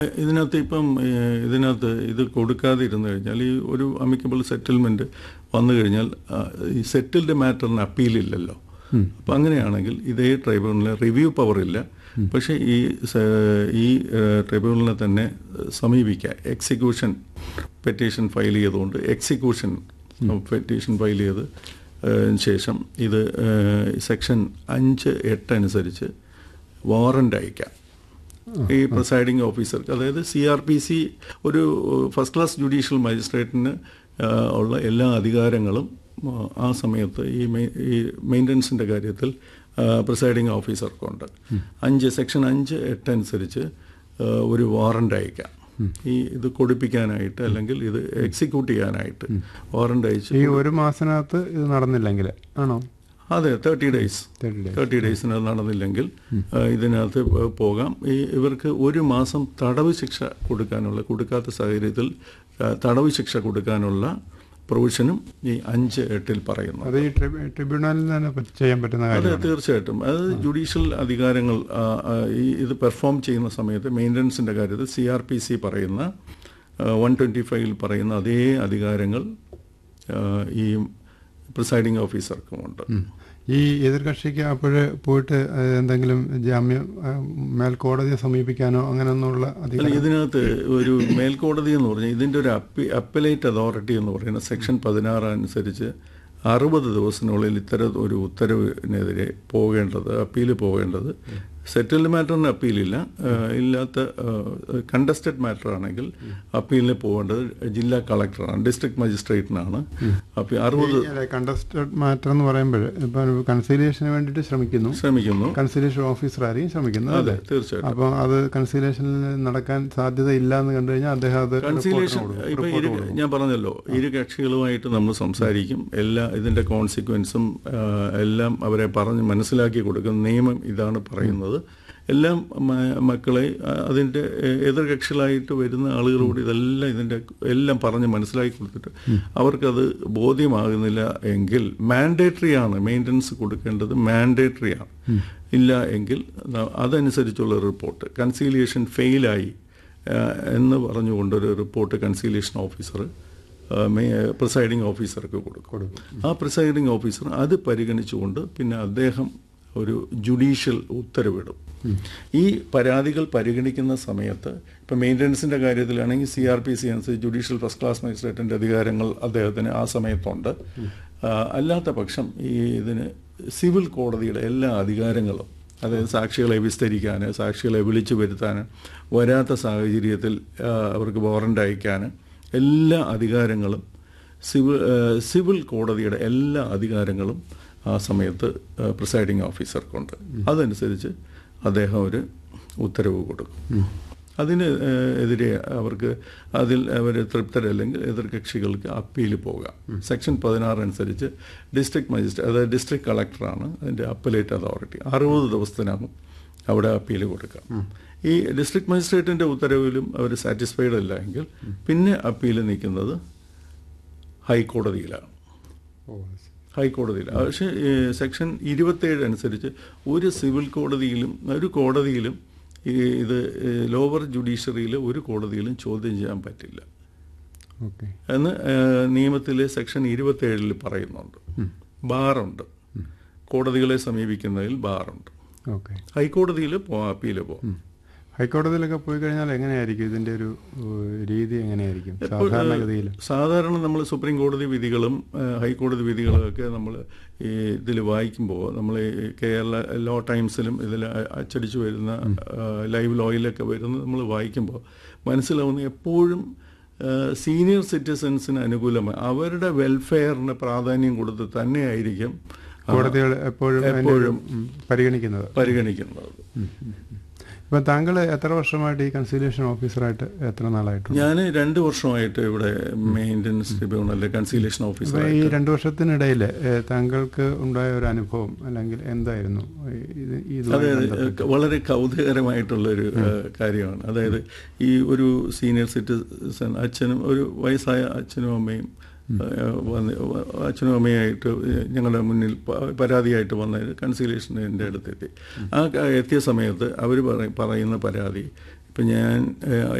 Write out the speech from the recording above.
ഇതിനകത്ത് ഇപ്പം ഏഹ്, ഇതിനകത്ത് ഇത് കൊടുക്കാതെ ഇരുന്നു കഴിഞ്ഞാൽ ഈ ഒരു അമിക്കബിൾ സെറ്റിൽമെന്റ് വന്നു കഴിഞ്ഞാൽ ആ, ഈ സെറ്റിൽഡ് മാറ്ററിന് അപ്പീലില്ലല്ലോ അപ്പം അങ്ങനെയാണെങ്കിൽ ഇതേ ട്രൈബ്യൂണലിന് റിവ്യൂ പവർ ഇല്ല പക്ഷേ ഈ സ- ഈ ഏഹ്, ട്രൈബ്യൂണലിനെ തന്നെ സമീപിക്കാം എക്സിക്യൂഷൻ പെറ്റീഷൻ ഫയൽ ചെയ്തുകൊണ്ട് എക്സിക്യൂഷൻ പെറ്റീഷൻ ഫയൽ ചെയ്ത് ഏഹ്, ശേഷം ഇത് ഏഹ്, സെക്ഷൻ അഞ്ച് എട്ട് അനുസരിച്ച് വാറന്റ് അയക്കാം ഈ പ്രിസൈഡിംഗ് ഓഫീസർക്ക് അതായത് സി ആർ പി സി ഒരു ഫസ്റ്റ് ക്ലാസ് ജുഡീഷ്യൽ മജിസ്ട്രേറ്റിന് ആ, ഉള്ള എല്ലാ അധികാരങ്ങളും ആ, ആ സമയത്ത് ഈ മെയ്- ഈ മെയിൻ്റനൻസിൻ്റെ കാര്യത്തിൽ പ്രിസൈഡിംഗ് ഓഫീസർക്കുണ്ട് അഞ്ച് സെക്ഷൻ അഞ്ച് എട്ട് അനുസരിച്ച് ആ, ഒരു വാറന്റ് അയക്കാം ഈ ഇത് കൊടുപ്പിക്കാനായിട്ട് അല്ലെങ്കിൽ ഇത് എക്സിക്യൂട്ട് ചെയ്യാനായിട്ട് വാറന്റ് അയച്ച് ഈ ഒരു മാസത്തിനകത്ത് ഇത് നടന്നില്ലെങ്കിൽ ആണോ അതെ thirty days thirty days thirty ഡേയ്സിന് നടന്നില്ലെങ്കിൽ ആ, ഇതിനകത്ത് പ- പോകാം ഈ ഇവർക്ക് ഒരു മാസം തടവ് ശിക്ഷ കൊടുക്കാനുള്ള കൊടുക്കാത്ത സാഹചര്യത്തിൽ ആ, തടവ് ശിക്ഷ കൊടുക്കാനുള്ള പ്രൊവിഷനും ഈ അഞ്ച് എട്ടിൽ പറയുന്നു അത് ഈ ട്രിബ്യൂ- ട്രിബ്യൂണലിൽ തന്നെ പറ്റ- ചെയ്യാൻ പറ്റുന്ന അതെ കാര്യമാണ് തീർച്ചയായിട്ടും അത് ജുഡീഷ്യൽ അധികാരങ്ങൾ ആ, ആ, ഈ ഇത് പെർഫോം ചെയ്യുന്ന സമയത്ത് മെയിൻ്റനൻസിൻ്റെ കാര്യത്തിൽ സി ആർ പി സി പറയുന്ന വൺ ട്വൻറ്റി ഫൈവിൽ പറയുന്ന അതേ അധികാരങ്ങൾ ആ, ഈ പ്രിസൈഡിംഗ് ഓഫീസർക്കുമുണ്ട് ഈ എതിർകക്ഷിക്ക് അപ്പോഴ് പോയിട്ട് ഏഹ്, എന്തെങ്കിലും ജാമ്യം ഏഹ്, മേൽക്കോടതിയെ സമീപിക്കാനോ അങ്ങനെയൊന്നുള്ള അല്ല അധികാരം ഇതിനകത്ത് ഒരു മേൽക്കോടതി എന്ന് പറഞ്ഞാൽ ഇതിൻ്റെ ഒരു അപ്പി അപ്പലേറ്റ് അതോറിറ്റി എന്ന് പറയുന്ന സെക്ഷൻ പതിനാറ് അനുസരിച്ച് അറുപത് ദിവസത്തിനുള്ളിൽ ഇത്തരം ഒരു ഉത്തരവിനെതിരെ പോകേണ്ടത് അപ്പീൽ പോകേണ്ടത് സെറ്റിൽഡ് മാറ്ററിന് അപ്പീലില്ല ഏഹ് ഇല്ലാത്ത കണ്ടസ്റ്റഡ് മാറ്റർ ആണെങ്കിൽ അപ്പീലിന് പോകേണ്ടത് ജില്ലാ കളക്ടറാണ് ഡിസ്ട്രിക്ട് മജിസ്ട്രേറ്റിനാണ് അപ്പോൾ അറുപത് കണ്ടസ്റ്റഡ് മാറ്റർ എന്ന് പറയുമ്പോൾ ഇപ്പം കൺസീലിയേഷന് വേണ്ടിയിട്ട് ശ്രമിക്കുന്നു ശ്രമിക്കുന്നു കൺസീലിയേഷൻ ഓഫീസർ ആയിരിക്കും ശ്രമിക്കുന്നത് അതെ അല്ലേ തീർച്ചയായിട്ടും അപ്പോൾ അത് കൺസീലിയേഷനിൽ നടക്കാൻ സാധ്യത ഇല്ല എന്ന് കണ്ടു കഴിഞ്ഞാൽ അദ്ദേഹം അത് കൺസീലിയേഷൻ റിപ്പോർട്ടിന് കൊടുക്കും. ഇപ്പൊ റിപ്പോർട്ട് ഇരു കൊടുക്കും. ഞാൻ പറഞ്ഞല്ലോ ഇരു കക്ഷികളുമായിട്ട് നമ്മൾ സംസാരിക്കും എല്ലാ ഇതിന്റെ കോൺസിക്വൻസും എല്ലാം അവരെ പറഞ്ഞ് മനസ്സിലാക്കി കൊടുക്കും നിയമം ഇതാണ് പറയുന്നത് എല്ലാം മ- മക്കളെ ആ, അതിന്റെ എ- എതിർകക്ഷികളായിട്ട് വരുന്ന ആളുകളോട് ഇതെല്ലാം ഇതിന്റെ എല്ലാം പറഞ്ഞ് മനസ്സിലാക്കി കൊടുത്തിട്ട് അവർക്കത് ബോധ്യമാകുന്നില്ല എങ്കിൽ മാൻഡേറ്ററി ആണ് മെയിൻ്റനൻസ് കൊടുക്കേണ്ടത് മാൻഡേറ്ററി ആണ് ഇല്ല എങ്കിൽ ന- അതനുസരിച്ചുള്ള റിപ്പോർട്ട് കൺസീലിയേഷൻ ഫെയിലായി ആഹ് എന്ന് പറഞ്ഞുകൊണ്ടൊരു റിപ്പോർട്ട് കൺസീലിയേഷൻ ഓഫീസർ പ്രിസൈഡിംഗ് ഓഫീസർക്ക് കൊടുക്കും ആ പ്രിസൈഡിംഗ് ഓഫീസർ അത് പരിഗണിച്ചുകൊണ്ട് പിന്നെ അദ്ദേഹം ഒരു ജുഡീഷ്യൽ ഉത്തരവിടും ഈ പരാതികൾ പരിഗണിക്കുന്ന സമയത്ത് ഇപ്പം മെയിൻ്റനൻസിൻ്റെ കാര്യത്തിലാണെങ്കിൽ സി ആർ പി സി അനുസരിച്ച് ജുഡീഷ്യൽ ഫസ്റ്റ് ക്ലാസ് മജിസ്ട്രേറ്റിൻ്റെ അധികാരങ്ങൾ അദ്ദേഹത്തിന് ആ സമയത്തുണ്ട് ആ, അല്ലാത്ത പക്ഷം ഈ ഇതിന് സിവിൽ കോടതിയുടെ എല്ലാ അധികാരങ്ങളും അതായത് സാക്ഷികളെ വിസ്തരിക്കാൻ സാക്ഷികളെ വിളിച്ചു വരുത്താൻ വരാത്ത സാഹചര്യത്തിൽ ആ, അവർക്ക് വാറണ്ട് അയക്കാൻ എല്ലാ അധികാരങ്ങളും സിവിൽ ആ, സിവിൽ കോടതിയുടെ എല്ലാ അധികാരങ്ങളും ആ സമയത്ത് പ്രിസൈഡിംഗ് ഓഫീസർക്കുണ്ട് അതനുസരിച്ച് അദ്ദേഹം ഒരു ഉത്തരവ് കൊടുക്കും അതിന് ഏഹ്, എതിരെ അവർക്ക് അതിൽ അവർ തൃപ്തരല്ലെങ്കിൽ എതിർകക്ഷികൾക്ക് അപ്പീൽ പോകാം സെക്ഷൻ പതിനാറ് അനുസരിച്ച് ഡിസ്ട്രിക്ട് മജിസ്ട്രേറ്റ് അതായത് ഡിസ്ട്രിക്ട് കളക്ടറാണ് അതിൻ്റെ അപ്പലേറ്റ് അതോറിറ്റി അറുപത് ദിവസത്തിനകം അവിടെ അപ്പീൽ കൊടുക്കാം ഈ ഡിസ്ട്രിക്ട് മജിസ്ട്രേറ്റിൻ്റെ ഉത്തരവിലും അവർ സാറ്റിസ്ഫൈഡ് അല്ല എങ്കിൽ പിന്നെ അപ്പീൽ നിൽക്കുന്നത് ഹൈക്കോടതിയിലാണ് ഓ, ഹൈക്കോടതിയിൽ പക്ഷേ ഏഹ്, സെക്ഷൻ ഇരുപത്തേഴ് അനുസരിച്ച് ഒരു സിവിൽ കോടതിയിലും ഒരു കോടതിയിലും ഈ ഇത് ഏഹ്, ലോവർ ജുഡീഷ്യറിയിലെ ഒരു കോടതിയിലും ചോദ്യം ചെയ്യാൻ പറ്റില്ല ഓക്കെ എന്ന് ഏഹ്, നിയമത്തിലെ സെക്ഷൻ ഇരുപത്തേഴിൽ പറയുന്നുണ്ട് ബാറുണ്ട് കോടതികളെ സമീപിക്കുന്നതിൽ ബാറുണ്ട് ഓക്കെ ഹൈക്കോടതിയിൽ പോവാം അപ്പീൽ പോവാം ഹൈക്കോടതിയിലൊക്കെ പോയി കഴിഞ്ഞാൽ എങ്ങനെയായിരിക്കും ഇതിന്റെ ഒരു ഏഹ്, രീതി എങ്ങനെയായിരിക്കും സാധാരണഗതിയിൽ സാധാരണ നമ്മൾ സുപ്രീം കോടതി വിധികളും ഏഹ്, ഹൈക്കോടതി വിധികളും ഒക്കെ നമ്മൾ ഈ ഇതിൽ വായിക്കുമ്പോൾ നമ്മൾ ഈ കേരള ലോ ടൈംസിലും ഇതിൽ അ- അച്ചടിച്ചു വരുന്ന ഏഹ്, ലൈവ് ലോയിലൊക്കെ വരുന്ന നമ്മൾ വായിക്കുമ്പോൾ മനസ്സിലാവുന്ന എപ്പോഴും ഏഹ്, സീനിയർ സിറ്റിസൺസിന് അനുകൂലമായി അവരുടെ വെൽഫെയറിന് പ്രാധാന്യം കൊടുത്ത് തന്നെയായിരിക്കും ആ, കോടതികൾ എപ്പോഴും അതിന്റെ ഒരു, എപ്പോഴും ഉം, പരിഗണിക്കുന്നത് പരിഗണിക്കുന്നത് ഇപ്പൊ താങ്കൾ എത്ര വർഷമായിട്ട് ഈ കൺസീലിയേഷൻ ഓഫീസറായിട്ട് എത്ര നാളായിട്ടുണ്ട് ഞാൻ രണ്ട് വർഷമായിട്ട് ഇവിടെ മെയിൻ്റനൻസ് ട്രിബ്യൂണലിലെ കൺസീലേഷൻ അപ്പൊ ഓഫീസർ ഈ രണ്ടു വർഷത്തിനിടയിൽ താങ്കൾക്ക് ഉണ്ടായ ഒരു അനുഭവം അല്ലെങ്കിൽ എന്തായിരുന്നു ഈ- ഇത് അതെ ഇതുമായി അതെ ബന്ധപ്പെട്ട്? വളരെ കൗതുകകരമായിട്ടുള്ളൊരു ഏഹ്, കാര്യമാണ് അതായത് ഈ ഒരു സീനിയർ സിറ്റിസൺ അച്ഛനും ഒരു വയസ്സായ അച്ഛനും അമ്മയും ഏഹ്, വന്ന് അച്ഛനും അമ്മയായിട്ട് ഞങ്ങളുടെ മുന്നിൽ പ- പരാതിയായിട്ട് വന്ന കൺസീലേഷൻ എൻ്റെ അടുത്തെത്തി ആ ക- എത്തിയ സമയത്ത് അവർ പറയുന്ന പരാതി ഇപ്പം ഞാൻ ഏഹ്,